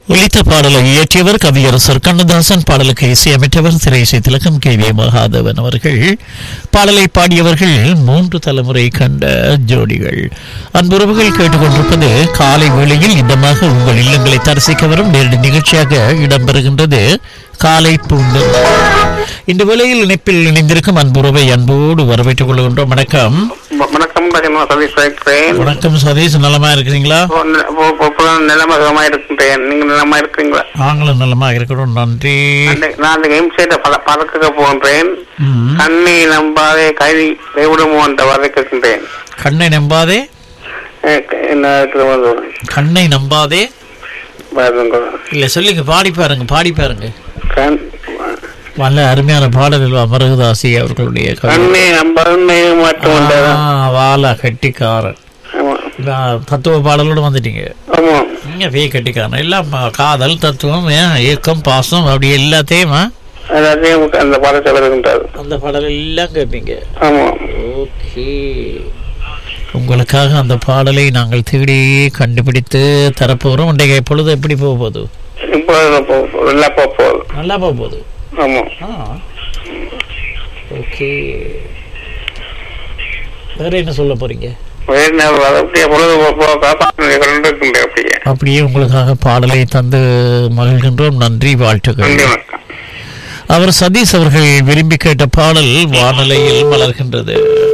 ஒலித்த பாடலை இயற்றியவர் கவியரசர் கண்ணதாசன் பாடலுக்கு இசையமைத்தவர் திரைசை திலகம் கே வி மகாதேவன் அவர்கள் பாடலை பாடியவர்கள் மூன்று தலைமுறை கண்ட ஜோடிகள் அன்புறவுகள் கேட்டுக்கொண்டிருப்பது காலை வேளையில் இதமாக உங்கள் இல்லங்களை தரிசிக்க வரும் நேரடி நிகழ்ச்சியாக இடம்பெறுகின்றது காலை பூண்டு இந்த வேளையில் இணைப்பில் இணைந்திருக்கும் அன்புறவை அன்போடு வரவேற்றுக் கொள்கின்றோம் வணக்கம் வ- வணக்கம் ராஜமா சதீஷ் வைக்கிறேன் வணக்கம் சதீஷ் நலமா இருக்கிறீங்களா நிலமா சுகமா இருக்கின்றேன் நீங்க நிலமா இருக்கிறீங்களா நாங்களும் நலமா இருக்கிறோம் நன்றி அந்த- நான் அந்த கேம் சைட பல பறக்க போகின்றேன் ம். கண்ணை நம்பாதே கைதி கைவிடுமோ என்ற வரை கேட்கின்றேன் கண்ணை நம்பாதே அஹ் க- என்ன இருக்குது வந்து கண்ணை நம்பாதே பாருங்க. இல்ல சொல்லுங்க பாடி பாருங்க பாடி பாருங்க கண் நல்ல அருமையான பாடல்கள் அமரகதாசி அவர்களுடைய கவி- கண்ணை நம்பாதே மாற்றம் வந்ததா ஆ, வாலா கட்டிக்காரன் ஆமா இதான் தத்துவ பாடலோட வந்துட்டீங்க ஆமா நீங்க வே கட்டிக்காரன் எல்லாம் ம- காதல் தத்துவம் ஏன், ஏக்கம் பாசம் அப்படி எல்லாத்தையும் ஆ, எல்லாத்தையும் அந்த பாடத்தை வருகின்றது அந்த பாடல் எல்லாம் கேட்பீங்க ஆமா ஓகே உங்களுக்காக அந்த பாடலை நாங்கள் தேடி கண்டுபிடித்து தரப்போகிறோம் இன்றைக்கு பொழுது எப்படி போக போகுது இப்போ நல்லா போக போகுது நல்லா போக போகுது ஆமா ஆ ஓகே வேற என்ன சொல்ல போறீங்க வேறு நேரம் அப்படியே பொழுது போக இருக்கின்றேன் அப்படியே அப்படியே உங்களுக்காக பாடலை தந்து மகிழ்கின்றோம் நன்றி வாழ்த்துக்கள் நன்றி வணக்கம் அவர் சதீஷ் அவர்கள் விரும்பி கேட்ட பாடல் வானலையில் மலர்கின்றது